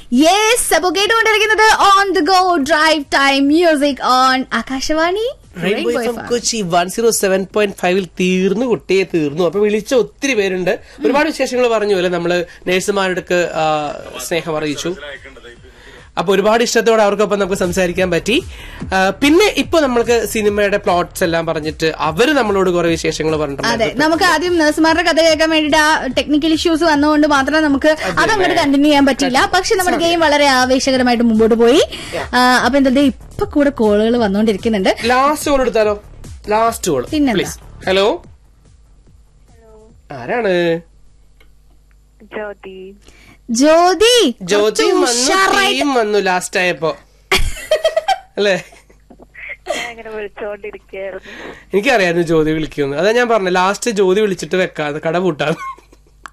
Yes അപ്പൊ കേട്ടുകൊണ്ടിരിക്കുന്നത് on the go drive time music on Akashvani rainbow Rainbow F M FM. Kochi one zero seven point ഫൈവിൽ തീർന്നു കുട്ടിയെ തീർന്നു അപ്പൊ വിളിച്ച ഒത്തിരി പേരുണ്ട് ഒരുപാട് വിശേഷങ്ങൾ പറഞ്ഞു അല്ലെ നമ്മള് നേഴ്സുമാരുടെ ആ, സ്നേഹം അറിയിച്ചു അപ്പൊ ഒരുപാട് ഇഷ്ടത്തോടെ അവർക്കൊപ്പം നമുക്ക് സംസാരിക്കാൻ പറ്റി ആ, പിന്നെ ഇപ്പൊ നമ്മൾക്ക് സിനിമയുടെ പ്ലോട്ട്സ് എല്ലാം പറഞ്ഞിട്ട് അവര് നമ്മളോട് കുറെ വിശേഷങ്ങൾ അതെ പറഞ്ഞിട്ടുണ്ട് നമുക്ക് ആദ്യം നഴ്സുമാരുടെ കഥ കേൾക്കാൻ വേണ്ടിട്ട് ആ ടെക്നിക്കൽ ഇഷ്യൂസ് വന്നതുകൊണ്ട് മാത്രം നമുക്ക് അതങ്ങോട്ട് കണ്ടിന്യൂ ചെയ്യാൻ പറ്റില്ല പക്ഷെ നമ്മുടെ ഗെയിം വളരെ ആവേശകരമായിട്ട് മുമ്പോട്ട് പോയി ആ, അപ്പൊ എന്താ ഇപ്പൊ കൂടെ കോളുകൾ വന്നുകൊണ്ടിരിക്കുന്നുണ്ട് ലാസ്റ്റ് കോൾ എടുത്താലോ ലാസ്റ്റ് കോൾ പിന്നെന്താ? പ്ലീസ് ഹലോ ആരാണ് ജ്യോതി ജ്യോതി ജ്യോതി കുറച്ച് വന്നു ഉഷാറായിട്ട് ടീം വന്നു ലാസ്റ്റ് ആയപ്പോ അല്ലേ ഞാൻ ഇങ്ങനെ വിളിച്ചോണ്ടിരിക്കുകയായിരുന്നു എനിക്കറിയായിരുന്നു ജ്യോതി വിളിക്കുമെന്ന് അതാ ഞാൻ പറഞ്ഞു ലാസ്റ്റ് ജ്യോതി വിളിച്ചിട്ട് വെക്കാം കട പൂട്ടാം